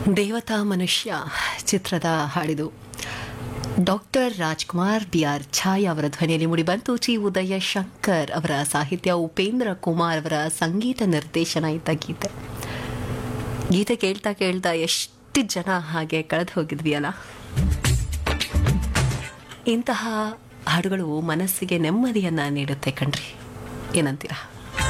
ದೇವತಾ ಮನುಷ್ಯ ಚಿತ್ರದ ಹಾಡಿದು doctor Rajkumar B R Chhaya ಅವರ ಧ್ವನಿಯಲ್ಲಿ ಮೂಡಿಬಂತು ಚಿ ಉದಯ ಶಂಕರ್ ಅವರ ಸಾಹಿತ್ಯ ಉಪೇಂದ್ರ ಕುಮಾರ್ ಅವರ ಸಂಗೀತ ನಿರ್ದೇಶನ ಇದ್ದ ಗೀತೆ ಗೀತೆ ಕೇಳ್ತಾ ಕೇಳ್ತಾ ಎಷ್ಟು ಜನ ಹಾಗೆ ಕಳೆದು ಹೋಗಿದ್ವಿ ಅಲ್ಲ ಇಂತಹ ಹಾಡುಗಳು ಮನಸ್ಸಿಗೆ ನೆಮ್ಮದಿಯನ್ನ ನೀಡುತ್ತೆ ಕಣ್ರಿ ಏನಂತೀರಾ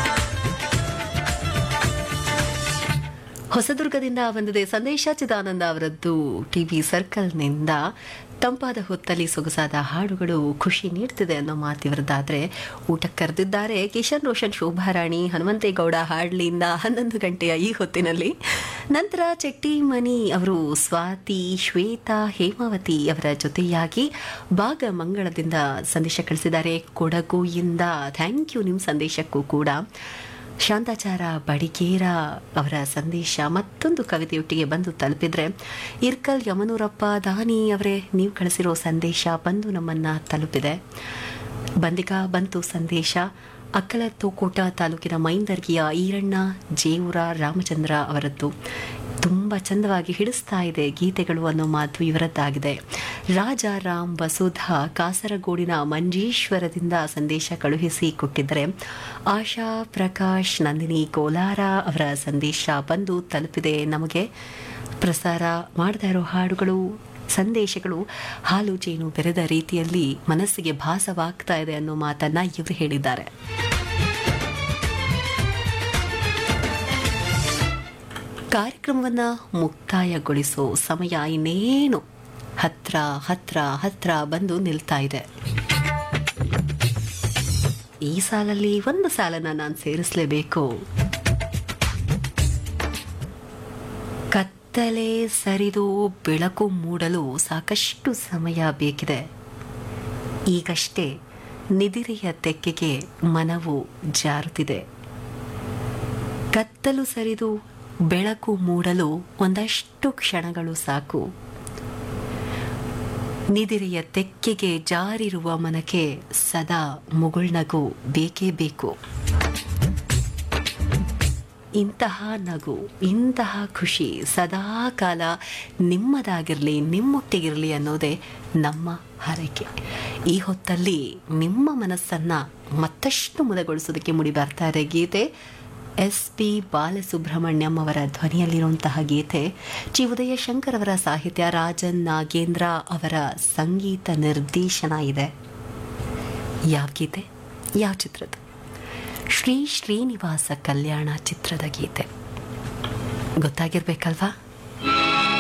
ಹೊಸದುರ್ಗದಿಂದ ಬಂದಿದೆ ಸಂದೇಶ ಚಿದಾನಂದ ಅವರದ್ದು ಟಿವಿ ಸರ್ಕಲ್ನಿಂದ ತಂಪಾದ ಹೊತ್ತಲ್ಲಿ ಸೊಗಸಾದ ಹಾಡುಗಳು ಖುಷಿ ನೀಡ್ತಿದೆ ಅನ್ನೋ ಮಾತಿವರದಾದ್ರೆ ಊಟ ಕರೆದಿದ್ದಾರೆ ಕಿಶನ್ ರೋಷನ್ ಶೋಭಾರಾಣಿ ಹನುಮಂತೇಗೌಡ ಹಾಡ್ಲಿಯಿಂದ ಹನ್ನೊಂದು ಗಂಟೆಯ ಈ ಹೊತ್ತಿನಲ್ಲಿ ನಂತರ ಚೆಟ್ಟಿಮನಿ ಅವರು ಸ್ವಾತಿ ಶ್ವೇತಾ ಹೇಮಾವತಿ ಅವರ ಜೊತೆಯಾಗಿ ಭಾಗಮಂಗಳದಿಂದ ಸಂದೇಶ ಕಳಿಸಿದ್ದಾರೆ ಕೊಡಗು ಇಂದ ಥ್ಯಾಂಕ್ ಯು ನಿಮ್ಮ ಸಂದೇಶಕ್ಕೂ ಕೂಡ ಶಾಂತಾಚಾರ ಬಡಿಗೇರ ಅವರ ಸಂದೇಶ ಮತ್ತೊಂದು ಕವಿತೆಯೊಟ್ಟಿಗೆ ಬಂದು ತಲುಪಿದ್ರೆ ಇರ್ಕಲ್ ಯಮನೂರಪ್ಪ ದಾನಿ ಅವರೇ ನೀವು ಕಳಿಸಿರೋ ಸಂದೇಶ ಬಂದು ನಮ್ಮನ್ನ ತಲುಪಿದೆ ಬಂದಿಗ ಬಂತು ಸಂದೇಶ ಅಕ್ಕಲ ತೋಕೋಟ ತಾಲೂಕಿನ ಮೈಂದರ್ಗಿಯ ಈರಣ್ಣ ಜೇವೂರ ರಾಮಚಂದ್ರ ಅವರದ್ದು ತುಂಬ ಚಂದವಾಗಿ ಹಿಡಿಸ್ತಾ ಇದೆ ಗೀತೆಗಳು ಅನ್ನೋ ಮಾತು ಇವರದ್ದಾಗಿದೆ ರಾಜಾರಾಮ್ ವಸುಧಾ ಕಾಸರಗೋಡಿನ ಮಂಜೇಶ್ವರದಿಂದ ಸಂದೇಶ ಕಳುಹಿಸಿ ಕೊಟ್ಟಿದ್ದರೆ ಆಶಾ ಪ್ರಕಾಶ್ ನಂದಿನಿ ಕೋಲಾರ ಅವರ ಸಂದೇಶ ಬಂದು ತಲುಪಿದೆ ನಮಗೆ ಪ್ರಸಾರ ಮಾಡ್ತಾ ಇರೋ ಹಾಡುಗಳು ಸಂದೇಶಗಳು ಹಾಲು ಜೇನು ಬೆರೆದ ರೀತಿಯಲ್ಲಿ ಮನಸ್ಸಿಗೆ ಭಾಸವಾಗ್ತಾ ಇದೆ ಅನ್ನೋ ಮಾತನ್ನ ಇವರು ಹೇಳಿದ್ದಾರೆ ಕಾರ್ಯಕ್ರಮವನ್ನ ಮುಕ್ತಾಯಗೊಳಿಸೋ ಸಮಯ ಇನ್ನೇನು ಹತ್ರ ಹತ್ರ ಹತ್ರ ಬಂದು ನಿಲ್ತಾ ಇದೆ ಈ ಸಾಲಲ್ಲಿ ಒಂದು ಸಾಲನ ನಾನು ಸೇರಿಸಲೇಬೇಕು ಕತ್ತಲೆ ಸರಿದು ಬೆಳಕು ಮೂಡಲು ಸಾಕಷ್ಟು ಸಮಯ ಬೇಕಿದೆ ಈಗಷ್ಟೇ ನಿದಿರೆಯ ತೆಕ್ಕೆಗೆ ಮನವು ಜಾರುತ್ತಿದೆ ಕತ್ತಲು ಸರಿದು ಬೆಳಕು ಮೂಡಲು ಒಂದಷ್ಟು ಕ್ಷಣಗಳು ಸಾಕು ನಿದಿರೆಯ ತೆಕ್ಕೆಗೆ ಜಾರಿರುವ ಮನಕ್ಕೆ ಸದಾ ಮುಗುಳ್ನಗು ಬೇಕೇ ಬೇಕು ಇಂತಹ ನಗು ಇಂತಹ ಖುಷಿ ಸದಾ ಕಾಲ ನಿಮ್ಮದಾಗಿರಲಿ ನಿಮ್ಮೊಟ್ಟಿಗಿರಲಿ ಅನ್ನೋದೇ ನಮ್ಮ ಹರಕೆ ಈ ಹೊತ್ತಲ್ಲಿ ನಿಮ್ಮ ಮನಸ್ಸನ್ನ ಮತ್ತಷ್ಟು ಮುದಗೊಳಿಸೋದಕ್ಕೆ ಮುಡಿ ಬರ್ತಾ ಇದೆ ಗೀತೆ ಎಸ್ ಪಿ ಬಾಲಸುಬ್ರಹ್ಮಣ್ಯಂ ಅವರ ಧ್ವನಿಯಲ್ಲಿರುವಂತಹ ಗೀತೆ ಚಿ ಉದಯ ಶಂಕರ್ ಅವರ ಸಾಹಿತ್ಯ ರಾಜನ್ ನಾಗೇಂದ್ರ ಅವರ ಸಂಗೀತ ನಿರ್ದೇಶನ ಇದೆ ಯಾವ ಗೀತೆ ಯಾವ ಚಿತ್ರದ ಶ್ರೀ ಶ್ರೀನಿವಾಸ ಕಲ್ಯಾಣ ಚಿತ್ರದ ಗೀತೆ ಗೊತ್ತಾಗಿರ್ಬೇಕಲ್ವಾ